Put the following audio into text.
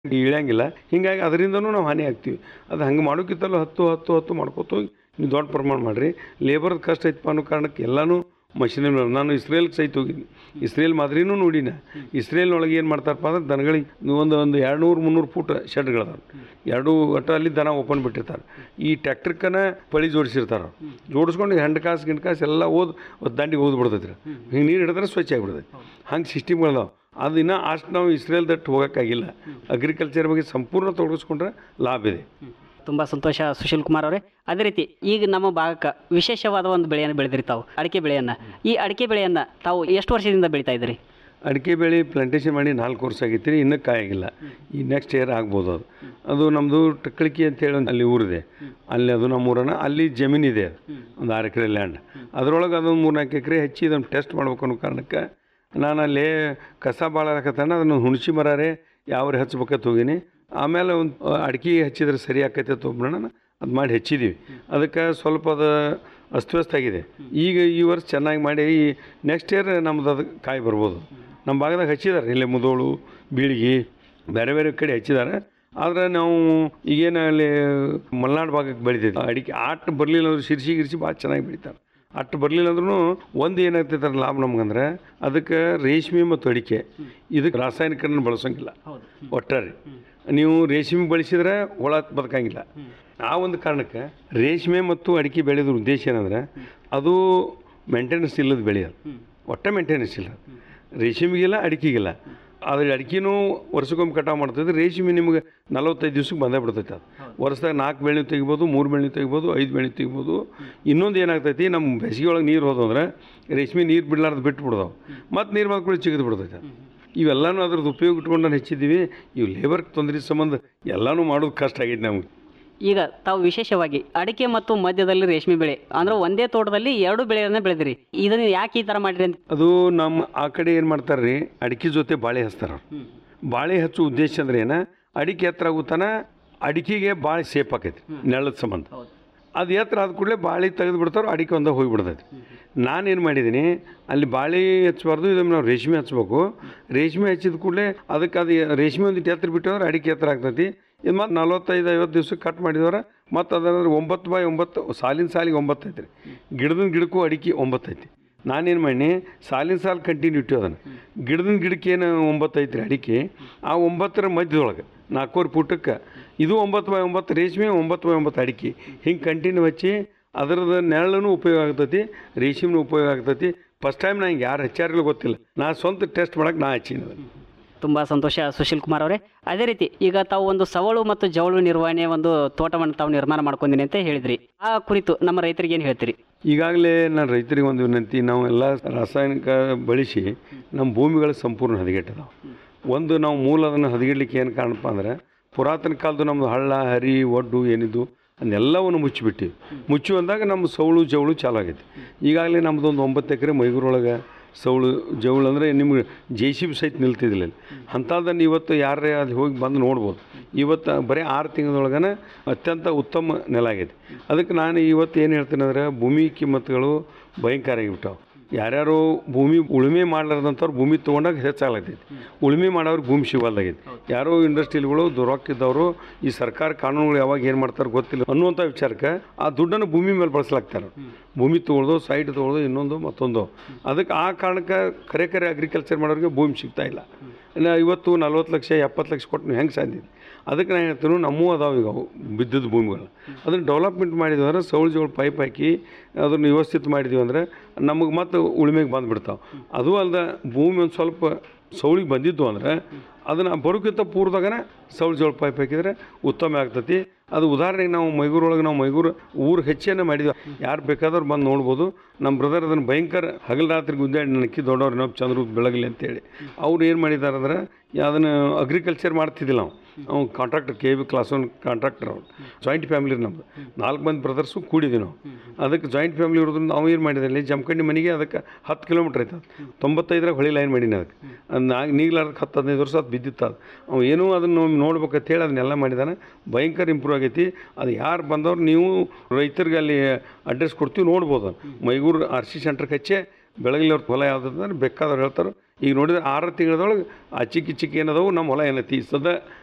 ಇಳಿಯಂಗಿಲ್ಲ ಹಿಂಗಾಗಿ ಅದರಿಂದನೂ ನಾವು ಹಾನಿ ಆಗ್ತೀವಿ ಅದು ಹಂಗೆ ಮಾಡೋಕ್ಕಿಂತಲೂ ಹತ್ತು ಹತ್ತು ಹತ್ತು ಮಾಡ್ಕೋತ ಹೋಗಿ ನೀವು ದೊಡ್ಡ ಪ್ರಮಾಣ ಮಾಡಿರಿ ಲೇಬರ್ದು ಕಷ್ಟ ಐತಪ್ಪ ಅನ್ನೋ ಕಾರಣಕ್ಕೆ ಎಲ್ಲನೂ ಮಷಿನರಿ ನಾನು ಇಸ್ರೇಲ್ಗೆ ಸಹಿತ ಹೋಗಿದ್ದೀನಿ ಇಸ್ರೇಲ್ ಮಾದರಿನೂ ನೋಡಿನ ಇಸ್ರೇಲ್ನೊಳಗೆ ಏನು ಮಾಡ್ತಾರಪ್ಪ ಅಂದ್ರೆ ದನಗಳಿಗೆ ಒಂದು ಒಂದು ಎರಡು ನೂರು ಮುನ್ನೂರು ಫೂಟ್ ಶೆಡ್ಗಳದಾವ ಎರಡು ಒಟ್ಟ ಅಲ್ಲಿ ದನ ಓಪನ್ ಬಿಟ್ಟಿರ್ತಾರೆ ಈ ಟ್ಯಾಕ್ಟ್ರಿಕ್ಕನ ಪಳಿ ಜೋಡಿಸಿರ್ತಾರೆ ಜೋಡಿಸ್ಕೊಂಡು ಹೆಂಡು ಕಾಸು ಗಿಂಡು ಕಾಸು ಎಲ್ಲ ಓದ್ ದಂಡಿಗೆ ಓದ್ ಬಿಡ್ತೈತೆ ರೀ ಹಿಂಗೆ ನೀರು ಹಿಡಿದ್ರೆ ಸ್ವಚ್ಛ ಆಗಿಬಿಡ್ತೈತೆ ಹಂಗೆ ಸಿಸ್ಟಮ್ಗಳದಾವ ಅದು ಇನ್ನೂ ಅಷ್ಟು ನಾವು ಇಸ್ರೇಲ್ ದಟ್ಟು ಹೋಗೋಕ್ಕಾಗಿಲ್ಲ ಅಗ್ರಿಕಲ್ಚರ್ ಬಗ್ಗೆ ಸಂಪೂರ್ಣ ತೊಡಗಿಸ್ಕೊಂಡ್ರೆ ಲಾಭ ಇದೆ ತುಂಬ ಸಂತೋಷ ಸುಶೀಲ್ ಕುಮಾರ್ ಅವರೇ ಅದೇ ರೀತಿ ಈಗ ನಮ್ಮ ಭಾಗಕ್ಕೆ ವಿಶೇಷವಾದ ಒಂದು ಬೆಳೆಯನ್ನು ಬೆಳೆದಿರಿ ತಾವು ಅಡಿಕೆ ಬೆಳೆಯನ್ನು ಈ ಅಡಿಕೆ ಬೆಳೆಯನ್ನು ತಾವು ಎಷ್ಟು ವರ್ಷದಿಂದ ಬೆಳೀತಾ ಇದ್ದೀರಿ ಅಡಿಕೆ ಬೆಳೆ ಪ್ಲಾಂಟೇಶನ್ ಮಾಡಿ ನಾಲ್ಕು ವರ್ಷ ಆಗೈತಿ ರೀ ಇನ್ನೂ ಕಾಯಾಗಿಲ್ಲ ಈ ನೆಕ್ಸ್ಟ್ ಇಯರ್ ಆಗ್ಬೋದು ಅದು ಅದು ನಮ್ಮದು ಟಕ್ಕಳಿಕೆ ಅಂತೇಳಿ ಒಂದು ಅಲ್ಲಿ ಊರಿದೆ ಅಲ್ಲಿ ಅದು ನಮ್ಮ ಊರನ ಅಲ್ಲಿ ಜಮೀನು ಇದೆ ಅದು ಒಂದು ಆರು ಎಕರೆ ಲ್ಯಾಂಡ್ ಅದರೊಳಗೆ ಅದೊಂದು ಮೂರು ನಾಲ್ಕು ಎಕರೆ ಹೆಚ್ಚಿ ಇದನ್ನು ಟೆಸ್ಟ್ ಮಾಡ್ಬೇಕು ಅನ್ನೋ ಕಾರಣಕ್ಕೆ ನಾನು ಅಲ್ಲಿ ಕಸ ಭಾಳ ಹಾಕತ್ತಾನ ಅದನ್ನು ಹುಣಸಿ ಮರಾರೆ ಯಾವ ಹಚ್ಬೇಕಂತ ಹೋಗೀನಿ ಆಮೇಲೆ ಒಂದು ಅಡಿಕೆ ಹಚ್ಚಿದ್ರೆ ಸರಿ ಆಕೈತೆ ಅಂತ ಒಬ್ಬನ ಅದು ಮಾಡಿ ಹಚ್ಚಿದ್ದೀವಿ ಅದಕ್ಕೆ ಸ್ವಲ್ಪ ಅದು ಅಸ್ತವ್ಯಸ್ತ ಆಗಿದೆ ಈಗ ಈ ವರ್ಷ ಚೆನ್ನಾಗಿ ಮಾಡಿ ಈ ನೆಕ್ಸ್ಟ್ ಇಯರ್ ನಮ್ದು ಅದು ಕಾಯಿ ಬರ್ಬೋದು ನಮ್ಮ ಭಾಗದಾಗ ಹಚ್ಚಿದ್ದಾರೆ ಇಲ್ಲೇ ಮುದೋಳು ಬೀಳಿಗೆ ಬೇರೆ ಬೇರೆ ಕಡೆ ಹಚ್ಚಿದ್ದಾರೆ ಆದರೆ ನಾವು ಈಗೇನು ಅಲ್ಲಿ ಮಲೆನಾಡು ಭಾಗಕ್ಕೆ ಬೆಳಿತೈತೆ ಅಡಿಕೆ ಆಟ ಬರಲಿಲ್ಲ ಅಂದ್ರೆ ಶಿರ್ಸಿ ಗಿರ್ಸಿ ಭಾಳ ಚೆನ್ನಾಗಿ ಬೆಳಿತಾರೆ ಅಟ್ಟು ಬರಲಿಲ್ಲ ಅಂದ್ರೂ ಒಂದು ಏನಾಗ್ತೈತೆ ಅದ್ರ ಲಾಭ ನಮ್ಗಂದ್ರೆ ಅದಕ್ಕೆ ರೇಷ್ಮೆ ಮತ್ತು ಅಡಿಕೆ ಇದಕ್ಕೆ ರಾಸಾಯನಿಕನ ಬಳಸೋಂಗಿಲ್ಲ ಒಟ್ಟಾರೆ ನೀವು ರೇಷ್ಮೆ ಬಳಸಿದ್ರೆ ಹುಳ ಬದುಕಂಗಿಲ್ಲ ಆ ಒಂದು ಕಾರಣಕ್ಕೆ ರೇಷ್ಮೆ ಮತ್ತು ಅಡಿಕೆ ಬೆಳೆಯೋದ್ರ ಉದ್ದೇಶ ಏನಂದ್ರೆ ಅದು ಮೇಂಟೆನೆನ್ಸ್ ಇಲ್ಲದ ಬೆಳೆ ಅದು ಒಟ್ಟ ಮೇಂಟೆನೆನ್ಸ್ ಇಲ್ಲ ರೇಷ್ಮೆಗಿಲ್ಲ ಅಡಿಕೆಗಿಲ್ಲ ಆದರೆ ಅಡಿಕೆನೂ ವರ್ಷಕ್ಕೊಮ್ಮೆ ಕಟಾವು ಮಾಡ್ತೈತೆ ರೇಷ್ಮೆ ನಿಮ್ಗೆ ನಲವತ್ತೈದು ದಿವ್ಸಕ್ಕೆ ಬಂದೇ ಬಿಡ್ತೈತೆ ಅದು ವರ್ಷದಾಗ ನಾಲ್ಕು ಬೆಳೆ ತೆಗಿಬೋದು ಮೂರು ಬೆಳೆ ತೆಗಿಬೋದು ಐದು ಬೆಳೆ ತೆಗಿಬೋದು ಇನ್ನೊಂದು ಏನಾಗ್ತೈತಿ ನಮ್ಮ ಬೇಸಿಗೆ ಒಳಗೆ ನೀರು ಹೋದಂದ್ರೆ ರೇಷ್ಮೆ ನೀರು ಬಿಡ್ಲಾರ್ದು ಬಿಟ್ಟು ಬಿಡ್ದಾವೆ ಮತ್ತು ನೀರು ಮಾಡ್ಕೊಳ್ಳಿ ಚಿಗಿದು ಬಿಡ್ತೈತೆ ಅದು. ಇವೆಲ್ಲನೂ ಅದ್ರದ್ದು ಉಪಯೋಗ ಇಟ್ಕೊಂಡು ನಾನು ಹೆಚ್ಚಿದ್ದೀವಿ ಇವು ಲೇಬರ್ ತೊಂದರೆ ಸಂಬಂಧ ಎಲ್ಲನೂ ಮಾಡೋದು ಕಷ್ಟ ಆಗೈತೆ ನಮ್ಗೆ ಈಗ ತಾವು ವಿಶೇಷವಾಗಿ ಅಡಿಕೆ ಮತ್ತು ಮಧ್ಯದಲ್ಲಿ ರೇಷ್ಮೆ ಬೆಳೆ ಅಂದ್ರೆ ಒಂದೇ ತೋಟದಲ್ಲಿ ಎರಡು ಬೆಳೆಯನ್ನು ಬೆಳೆದಿರಿ ಇದನ್ನು ಯಾಕೆ ಈ ಥರ ಮಾಡಿರಿ ಅಂತ ಅದು ನಮ್ಮ ಆ ಕಡೆ ಏನು ಮಾಡ್ತಾರೆ ರೀ ಅಡಿಕೆ ಜೊತೆ ಬಾಳೆ ಹಚ್ತಾರೆ ಅವ್ರು ಬಾಳೆ ಹಚ್ಚೋ ಉದ್ದೇಶ ಅಂದ್ರೆ ಏನ ಅಡಿಕೆ ಎತ್ತರ ಆಗುತ್ತಾನ ಅಡಿಕೆಗೆ ಬಾಳೆ ಸೇಫ್ ಆಕೈತಿ ನೆಲದ ಸಂಬಂಧ ಅದು ಎತ್ತರ ಆದ ಕೂಡಲೇ ಬಾಳೆ ತೆಗೆದು ಬಿಡ್ತಾರೋ ಅಡಿಕೆ ಒಂದ ಹೋಗಿಬಿಡ್ತೈತಿ ನಾನೇನು ಮಾಡಿದ್ದೀನಿ ಅಲ್ಲಿ ಬಾಳೆ ಹಚ್ಚಬಾರ್ದು ಇದನ್ನು ನಾವು ರೇಷ್ಮೆ ಹಚ್ಬೇಕು ರೇಷ್ಮೆ ಹಚ್ಚಿದ ಕೂಡಲೇ ಅದಕ್ಕೆ ಅದು ರೇಷ್ಮೆ ಒಂದಿಟ್ಟು ಎತ್ತರ ಬಿಟ್ಟು ಅಂದ್ರೆ ಅಡಿಕೆ ಎತ್ತರ ಆಗ್ತೈತಿ ಇದು ಮತ್ತು ನಲ್ವತ್ತೈದು ಐವತ್ತು ದಿವ್ಸಕ್ಕೆ ಕಟ್ ಮಾಡಿದವ್ರೆ ಮತ್ತು ಅದಂದ್ರೆ ಒಂಬತ್ತು ಬೈ ಒಂಬತ್ತು ಸಾಲಿನ ಸಾಲಿಗೆ ಒಂಬತ್ತು ಐತಿ ರೀ ಗಿಡದ ಗಿಡಕ್ಕೂ ಅಡಿಕೆ ಒಂಬತ್ತು ಐತಿ ನಾನೇನು ಮಾಡಿ ಸಾಲಿನ ಸಾಲು ಕಂಟಿನ್ಯೂಟಿ ಅದನ್ನು ಗಿಡದ ಗಿಡಕ್ಕೆ ಏನು ಒಂಬತ್ತು ಐತಿ ರೀ ಅಡಿಕೆ ಆ ಒಂಬತ್ತರ ಮಧ್ಯದೊಳಗೆ ನಾಲ್ಕೂವರೆ ಫುಟಕ್ಕೆ ಇದು ಒಂಬತ್ತು ಬೈ ಒಂಬತ್ತು ರೇಷ್ಮೆ ಒಂಬತ್ತು ಬೈ ಒಂಬತ್ತು ಅಡಿಕೆ ಹಿಂಗೆ ಕಂಟಿನ್ಯೂ ಹಚ್ಚಿ ಅದರದ್ದು ನೆರಳೂ ಉಪಯೋಗ ಆಗ್ತೈತಿ ರೇಷ್ಮೆನೂ ಉಪಯೋಗ ಆಗ್ತೈತಿ ಫಸ್ಟ್ ಟೈಮ್ ನಂಗೆ ಯಾರು ಹಚ್ಚಾರಿಲ್ಲ ಗೊತ್ತಿಲ್ಲ ನಾ ಸ್ವಂತ ಟೆಸ್ಟ್ ಮಾಡಕ್ಕೆ ನಾ ಹಚ್ಚೀನಿ ಅದನ್ನು ತುಂಬ ಸಂತೋಷ ಸುಶೀಲ್ ಕುಮಾರ್ ಅವರೇ ಅದೇ ರೀತಿ ಈಗ ತಾವು ಒಂದು ಸವಳು ಮತ್ತು ಜವಳು ನಿರ್ವಹಣೆ ಒಂದು ತೋಟವನ್ನು ತಾವು ನಿರ್ಮಾಣ ಮಾಡ್ಕೊಂಡಿನಿ ಅಂತ ಹೇಳಿದ್ರಿ ಆ ಕುರಿತು ನಮ್ಮ ರೈತರಿಗೆ ಏನು ಹೇಳ್ತೀರಿ ಈಗಾಗಲೇ ನಾನು ರೈತರಿಗೆ ಒಂದು ವಿನಂತಿ ನಾವು ಎಲ್ಲ ರಾಸಾಯನಿಕ ಬಳಸಿ ನಮ್ಮ ಭೂಮಿಗಳು ಸಂಪೂರ್ಣ ಹದಗೆಟ್ಟದಾವೆ ಒಂದು ನಾವು ಮೂಲ ಅದನ್ನು ಹದಗೆಡ್ಲಿಕ್ಕೆ ಏನು ಕಾರಣಪ್ಪ ಅಂದ್ರೆ ಪುರಾತನ ಕಾಲದ ನಮ್ಮದು ಹಳ್ಳ ಹರಿ ಒಡ್ಡು ಏನಿದ್ದು ಅದನ್ನೆಲ್ಲವನ್ನು ಮುಚ್ಚಿಬಿಟ್ಟಿವಿ ಮುಚ್ಚಿ ಬಂದಾಗ ನಮ್ಮ ಸೌಳು ಜವಳು ಚಾಲು ಆಗೈತಿ ಈಗಾಗಲೇ ನಮ್ಮದು ಒಂದು ಒಂಬತ್ತು ಎಕರೆ ಮೈಗೂರೊಳಗೆ ಸೌಳು ಜವಳು ಅಂದರೆ ನಿಮ್ಗೆ ಜೆ ಸಿ ಬಿ ಸಹಿತ ನಿಲ್ತಿದ್ದಿಲ್ಲ ಅಲ್ಲಿ ಅಂಥದ್ದನ್ನು ಇವತ್ತು ಯಾರೇ ಅಲ್ಲಿ ಹೋಗಿ ಬಂದು ನೋಡ್ಬೋದು ಇವತ್ತು ಬರೀ ಆರು ತಿಂಗಳೊಳಗನ ಅತ್ಯಂತ ಉತ್ತಮ ನೆಲ ಆಗೈತಿ ಅದಕ್ಕೆ ನಾನು ಇವತ್ತು ಏನು ಹೇಳ್ತೀನಿ ಅಂದರೆ ಭೂಮಿ ಕಿಮ್ಮತ್ತುಗಳು ಭಯಂಕರ ಆಗಿಬಿಟ್ಟಾವೆ ಯಾರ್ಯಾರು ಭೂಮಿ ಉಳುಮೆ ಮಾಡ್ಲಾರ್ದಂಥವ್ರು ಭೂಮಿ ತೊಗೊಂಡಾಗ ಹೆಚ್ಚಾಗ್ಲತ್ತೈತಿ ಉಳುಮೆ ಮಾಡೋರು ಭೂಮಿ ಸಿಗಲ್ದಾಗೈತಿ ಯಾರೋ ಇಂಡಸ್ಟ್ರಿಲ್ಗಳು ರೊಕ್ಕಿದ್ದವರು ಈ ಸರ್ಕಾರ ಕಾನೂನುಗಳು ಯಾವಾಗ ಏನು ಮಾಡ್ತಾರೆ ಗೊತ್ತಿಲ್ಲ ಅನ್ನುವಂಥ ವಿಚಾರಕ್ಕೆ ಆ ದುಡ್ಡನ್ನು ಭೂಮಿ ಮೇಲೆ ಬಳಸ್ಲಾಗ್ತಾರೆ ಭೂಮಿ ತೊಗೊಳ್ದು ಸೈಟ್ ತೊಗೊಳ್ದು ಇನ್ನೊಂದು ಮತ್ತೊಂದು ಅದಕ್ಕೆ ಆ ಕಾರಣಕ್ಕೆ ಕರೆ ಕರೆ ಅಗ್ರಿಕಲ್ಚರ್ ಮಾಡೋರಿಗೆ ಭೂಮಿ ಸಿಗ್ತಾ ಇಲ್ಲ ಇನ್ನು ಇವತ್ತು ನಲ್ವತ್ತು ಲಕ್ಷ ಎಪ್ಪತ್ತು ಲಕ್ಷ ಕೊಟ್ಟು ನೀವು ಹೆಂಗೆ ಸಾಧ್ಯ ಅದಕ್ಕೆ ನಾನು ಹೇಳ್ತೀನಿ ನಮ್ಮೂ ಅದಾವೆ ಈಗ ಅವು ಬಿದ್ದದ ಭೂಮಿಗಳು ಅದನ್ನು ಡೆವಲಪ್ಮೆಂಟ್ ಮಾಡಿದ್ವಿ ಅಂದ್ರೆ ಸೌಳು ಜೋಳು ಪೈಪ್ ಹಾಕಿ ಅದನ್ನು ವ್ಯವಸ್ಥಿತ ಮಾಡಿದ್ವಿ ಅಂದರೆ ನಮಗೆ ಮತ್ತೆ ಉಳುಮೆಗೆ ಬಂದುಬಿಡ್ತಾವೆ ಅದು ಅಲ್ಲದೆ ಭೂಮಿ ಒಂದು ಸ್ವಲ್ಪ ಸೌಳಿಗೆ ಬಂದಿದ್ದು ಅಂದ್ರೆ ಅದನ್ನು ಬರೋಕ್ಕಿಂತ ಪೂರ್ವದಾಗನೇ ಸೌಳು ಜೋಳು ಪೈಪ್ ಹಾಕಿದರೆ ಉತ್ತಮ ಆಗ್ತೈತಿ ಅದು ಉದಾಹರಣೆಗೆ ನಾವು ಮೈಗೂರೊಳಗೆ ನಾವು ಮೈಗೂರು ಊರು ಹೆಚ್ಚೇನೆ ಮಾಡಿದ್ವಿ ಯಾರು ಬೇಕಾದವ್ರು ಬಂದು ನೋಡ್ಬೋದು ನಮ್ಮ ಬ್ರದರ್ ಅದನ್ನು ಭಯಂಕರ ಹಗಲು ರಾತ್ರಿ ಗುದ್ದಾಡಿ ನನಕಿ ದೊಡ್ಡವ್ರು ಇನ್ನೊಬ್ಬ ಚಂದ್ರ ಬೆಳಗಲಿ ಅಂತೇಳಿ ಅವ್ರು ಏನು ಮಾಡಿದ್ದಾರೆ ಅಂದ್ರೆ ಅದನ್ನು ಅಗ್ರಿಕಲ್ಚರ್ ಮಾಡ್ತಿದ್ದಿಲ್ಲ ನಾವು ಅವ್ನು contractor K B class one contractor ಅವ್ರು ಜಾಯಿಂಟ್ ಫ್ಯಾಮಿಲಿ ನಮ್ಮದು ನಾಲ್ಕು ಮಂದಿ ಬ್ರದರ್ಸು ಕೂಡಿದ್ವಿ ನಾವು ಅದಕ್ಕೆ ಜಾಯಿಂಟ್ ಫ್ಯಾಮಿಲಿ ಇರೋದ್ರಿಂದ ನಾವು ಏನು ಮಾಡಿದಲ್ಲಿ ಜಮಖಂಡಿ ಮನೆಗೆ ಅದಕ್ಕೆ ಹತ್ತು ಕಿಲೋಮೀಟ್ರ್ ಐತೆ ಅದು ತೊಂಬತ್ತೈದರಾಗ ಹೊಳಿ ಲೈನ್ ಮಾಡೀನಿ ಅದಕ್ಕೆ ಅದು ನಾ ನೀಗ್ಲಾರ್ದಕ್ಕೆ ಹತ್ತು ಹದಿನೈದು ವರ್ಷ ಅದು ಬಿದ್ದಿತ್ತು ಅದು ಅವು ಏನೂ ಅದನ್ನು ನೋಡ್ಬೇಕಂತ ಹೇಳಿ ಅದನ್ನೆಲ್ಲ ಮಾಡಿದಾನೆ ಭಯಂಕರ ಇಂಪ್ರೂವ್ ಆಗೈತಿ ಅದು ಯಾರು ಬಂದವ್ರು ನೀವು ರೈತರಿಗೆ ಅಲ್ಲಿ ಅಡ್ರೆಸ್ ಕೊಡ್ತೀವಿ ನೋಡ್ಬೋದು ಮೈಗೂರು ಆರ್ ಸಿ ಸೆಂಟ್ರ್ಗೆ ಹಚ್ಚೆ ಬೆಳಗ್ಗೆ ಅವ್ರ ಹೊಲ ಯಾವ್ದು ಅಂದ್ರೆ ಬೇಕಾದವ್ರು ಹೇಳ್ತಾರೆ ಈಗ ನೋಡಿದ್ರೆ ಆರು ತಿಂಗಳದೊಳಗೆ ಆ ಚಿಕ್ಕಿ ಚಿಕ್ಕಿ ಏನದವು ನಮ್ಮ ಹೊಲ ಏನೈತಿ ಸದ